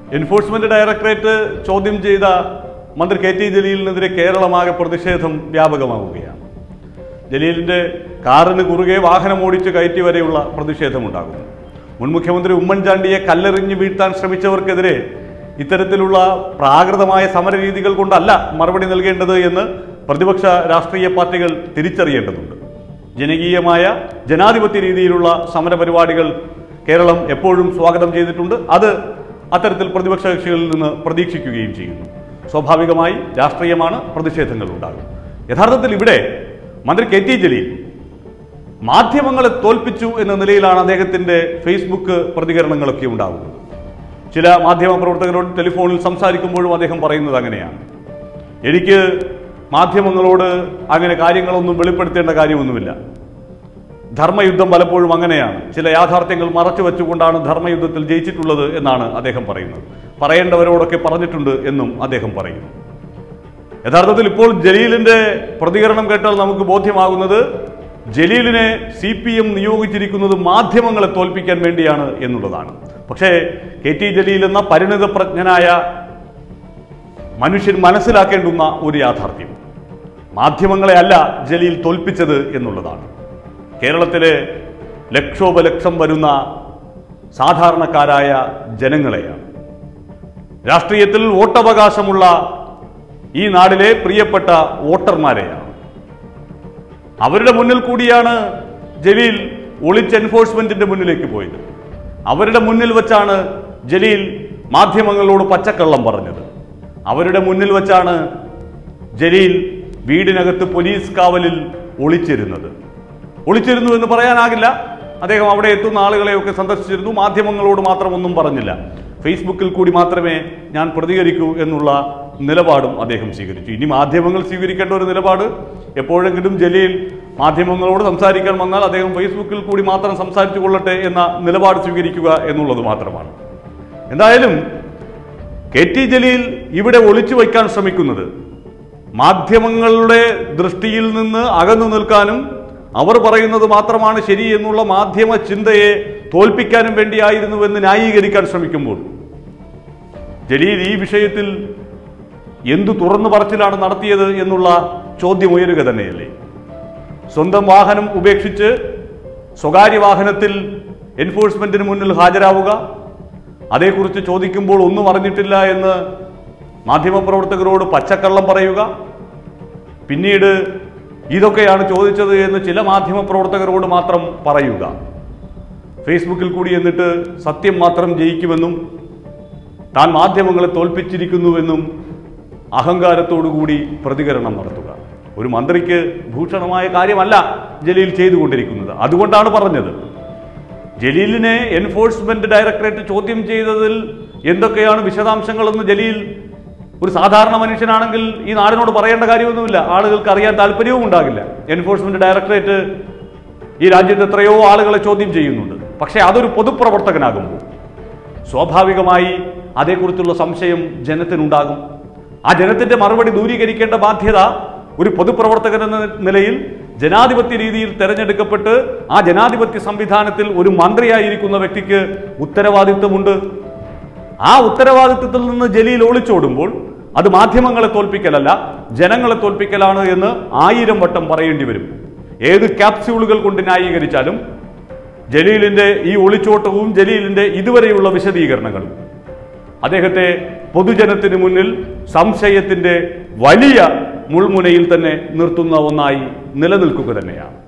enforcement directorate ചോദ്യം ചെയ്ത മന്ത്രി കെ ടി ജലീലിനെതിരെ കേരളമാകെ പ്രതിഷേധം വ്യാപകമാവുകയാണ് ജലീലിന്റെ കാറിന് കുറുകെ വാഹനം ഓടിച്ച് കയറ്റി വരെയുള്ള പ്രതിഷേധമുണ്ടാകുന്നു മുൻ മുഖ്യമന്ത്രി ഉമ്മൻചാണ്ടിയെ കല്ലെറിഞ്ഞ് വീഴ്ത്താൻ ശ്രമിച്ചവർക്കെതിരെ ഇത്തരത്തിലുള്ള പ്രാകൃതമായ സമരരീതികൾ കൊണ്ടല്ല മറുപടി നൽകേണ്ടത് എന്ന് പ്രതിപക്ഷ രാഷ്ട്രീയ പാർട്ടികൾ തിരിച്ചറിയേണ്ടതുണ്ട് ജനകീയമായ ജനാധിപത്യ രീതിയിലുള്ള സമരപരിപാടികൾ കേരളം എപ്പോഴും സ്വാഗതം ചെയ്തിട്ടുണ്ട് അത് അത്തരത്തിൽ പ്രതിപക്ഷ കക്ഷികളിൽ നിന്ന് പ്രതീക്ഷിക്കുകയും ചെയ്യുന്നു സ്വാഭാവികമായി രാഷ്ട്രീയമാണ് പ്രതിഷേധങ്ങൾ ഉണ്ടാകും യഥാർത്ഥത്തിൽ ഇവിടെ മന്ത്രി കെ ടി ജലീൽ മാധ്യമങ്ങളെ തോൽപ്പിച്ചു എന്ന നിലയിലാണ് അദ്ദേഹത്തിന്റെ ഫേസ്ബുക്ക് പ്രതികരണങ്ങളൊക്കെ ഉണ്ടാകുന്നത് ചില മാധ്യമ പ്രവർത്തകരോട് ടെലിഫോണിൽ സംസാരിക്കുമ്പോഴും അദ്ദേഹം പറയുന്നത് അങ്ങനെയാണ് എനിക്ക് മാധ്യമങ്ങളോട് അങ്ങനെ കാര്യങ്ങളൊന്നും വെളിപ്പെടുത്തേണ്ട കാര്യമൊന്നുമില്ല ധർമ്മയുദ്ധം പലപ്പോഴും അങ്ങനെയാണ് ചില യാഥാർത്ഥ്യങ്ങൾ മറച്ചു വെച്ചുകൊണ്ടാണ് ധർമ്മയുദ്ധത്തിൽ ജയിച്ചിട്ടുള്ളത് എന്നാണ് അദ്ദേഹം പറയുന്നത് പറയേണ്ടവരോടൊക്കെ പറഞ്ഞിട്ടുണ്ട് എന്നും അദ്ദേഹം പറയുന്നു യഥാർത്ഥത്തിൽ ഇപ്പോൾ ജലീലിന്റെ പ്രതികരണം കേട്ടാൽ നമുക്ക് ബോധ്യമാകുന്നത് ജലീലിനെ സി പി എം നിയോഗിച്ചിരിക്കുന്നത് മാധ്യമങ്ങളെ തോൽപ്പിക്കാൻ വേണ്ടിയാണ് എന്നുള്ളതാണ് പക്ഷേ കെ ടി ജലീൽ എന്ന പരിണിത പ്രജ്ഞനായ മനുഷ്യൻ മനസ്സിലാക്കേണ്ടുന്ന ഒരു യാഥാർത്ഥ്യം മാധ്യമങ്ങളെ അല്ല ജലീൽ തോൽപ്പിച്ചത് എന്നുള്ളതാണ് കേരളത്തിലെ ലക്ഷോപലക്ഷം വരുന്ന സാധാരണക്കാരായ ജനങ്ങളെയാണ് രാഷ്ട്രീയത്തിൽ വോട്ടവകാശമുള്ള ഈ നാടിലെ പ്രിയപ്പെട്ട വോട്ടർമാരെയാണ് അവരുടെ മുന്നിൽ കൂടിയാണ് ജലീൽ ഒളിച്ച് എൻഫോഴ്സ്മെന്റിന്റെ മുന്നിലേക്ക് പോയത് അവരുടെ മുന്നിൽ വെച്ചാണ് ജലീൽ മാധ്യമങ്ങളോട് പച്ചക്കള്ളം പറഞ്ഞത് അവരുടെ മുന്നിൽ വെച്ചാണ് ജലീൽ വീടിനകത്ത് പോലീസ് കാവലിൽ ഒളിച്ചിരുന്നത് ഒളിച്ചിരുന്നു എന്ന് പറയാനാകില്ല അദ്ദേഹം അവിടെ എത്തുന്ന ആളുകളെയൊക്കെ സന്ദർശിച്ചിരുന്നു മാധ്യമങ്ങളോട് മാത്രം ഒന്നും പറഞ്ഞില്ല ഫേസ്ബുക്കിൽ കൂടി മാത്രമേ ഞാൻ പ്രതികരിക്കൂ എന്നുള്ള നിലപാടും അദ്ദേഹം സ്വീകരിച്ചു ഇനി മാധ്യമങ്ങൾ സ്വീകരിക്കേണ്ട ഒരു നിലപാട് എപ്പോഴെങ്കിലും ജലീൽ മാധ്യമങ്ങളോട് സംസാരിക്കാൻ വന്നാൽ അദ്ദേഹം ഫേസ്ബുക്കിൽ കൂടി മാത്രം സംസാരിച്ചു കൊള്ളട്ടെ എന്ന നിലപാട് സ്വീകരിക്കുക എന്നുള്ളത് മാത്രമാണ് എന്തായാലും കെ ടി ജലീൽ ഇവിടെ ഒളിച്ചു വയ്ക്കാൻ ശ്രമിക്കുന്നത് മാധ്യമങ്ങളുടെ ദൃഷ്ടിയിൽ നിന്ന് അകന്നു നിൽക്കാനും അവർ പറയുന്നത് മാത്രമാണ് ശരി എന്നുള്ള മാധ്യമ ചിന്തയെ തോൽപ്പിക്കാനും വേണ്ടിയായിരുന്നുവെന്ന് ന്യായീകരിക്കാൻ ശ്രമിക്കുമ്പോൾ ജലീൽ ഈ വിഷയത്തിൽ എന്തു തുറന്നു പറച്ചിലാണ് നടത്തിയത് എന്നുള്ള ചോദ്യം ഉയരുക തന്നെയല്ലേ സ്വന്തം വാഹനം ഉപേക്ഷിച്ച് സ്വകാര്യ വാഹനത്തിൽ എൻഫോഴ്സ്മെന്റിന് മുന്നിൽ ഹാജരാവുക അതേക്കുറിച്ച് ചോദിക്കുമ്പോൾ ഒന്നും അറിഞ്ഞിട്ടില്ല എന്ന് മാധ്യമപ്രവർത്തകരോട് പച്ചക്കള്ളം പറയുക പിന്നീട് ഇതൊക്കെയാണ് ചോദിച്ചത് എന്ന് ചില മാധ്യമപ്രവർത്തകരോട് മാത്രം പറയുക ഫേസ്ബുക്കിൽ കൂടി എന്നിട്ട് സത്യം മാത്രം ജയിക്കുമെന്നും താൻ മാധ്യമങ്ങളെ തോൽപ്പിച്ചിരിക്കുന്നുവെന്നും അഹങ്കാരത്തോടുകൂടി പ്രതികരണം നടത്തുക ഒരു മന്ത്രിക്ക് ഭൂഷണമായ കാര്യമല്ല ജലീൽ ചെയ്തുകൊണ്ടിരിക്കുന്നത് അതുകൊണ്ടാണ് പറഞ്ഞത് ജലീലിനെ എൻഫോഴ്സ്മെന്റ് ഡയറക്ടറേറ്റ് ചോദ്യം ചെയ്തതിൽ എന്തൊക്കെയാണ് വിശദാംശങ്ങളെന്ന് ജലീൽ ഒരു സാധാരണ മനുഷ്യനാണെങ്കിൽ ഈ നാടിനോട് പറയേണ്ട കാര്യമൊന്നുമില്ല ആളുകൾക്ക് അറിയാൻ താല്പര്യവും ഉണ്ടാകില്ല എൻഫോഴ്സ്മെന്റ് ഡയറക്ടറേറ്റ് ഈ രാജ്യത്ത് എത്രയോ ആളുകളെ ചോദ്യം ചെയ്യുന്നുണ്ട് പക്ഷേ അതൊരു പൊതുപ്രവർത്തകനാകുമ്പോൾ സ്വാഭാവികമായി അതേക്കുറിച്ചുള്ള സംശയം ജനത്തിനുണ്ടാകും ആ ജനത്തിന്റെ മറുപടി ദൂരീകരിക്കേണ്ട ബാധ്യത ഒരു പൊതുപ്രവർത്തകൻ എന്ന നിലയിൽ ജനാധിപത്യ രീതിയിൽ തെരഞ്ഞെടുക്കപ്പെട്ട് ആ ജനാധിപത്യ സംവിധാനത്തിൽ ഒരു മന്ത്രിയായിരിക്കുന്ന വ്യക്തിക്ക് ഉത്തരവാദിത്വമുണ്ട് ആ ഉത്തരവാദിത്വത്തിൽ നിന്ന് ജലീൽ ഒളിച്ചോടുമ്പോൾ അത് മാധ്യമങ്ങളെ തോൽപ്പിക്കലല്ല ജനങ്ങളെ തോൽപ്പിക്കലാണ് എന്ന് ആയിരം വട്ടം പറയേണ്ടി വരും ഏത് ക്യാപ്സ്യൂളുകൾ കൊണ്ട് ന്യായീകരിച്ചാലും ജലീലിന്റെ ഈ ഒളിച്ചോട്ടവും ജലീലിന്റെ ഇതുവരെയുള്ള വിശദീകരണങ്ങളും അദ്ദേഹത്തെ പൊതുജനത്തിന് മുന്നിൽ സംശയത്തിന്റെ വലിയ മുൾമുനയിൽ തന്നെ നിർത്തുന്ന ഒന്നായി നിലനിൽക്കുക തന്നെയാണ്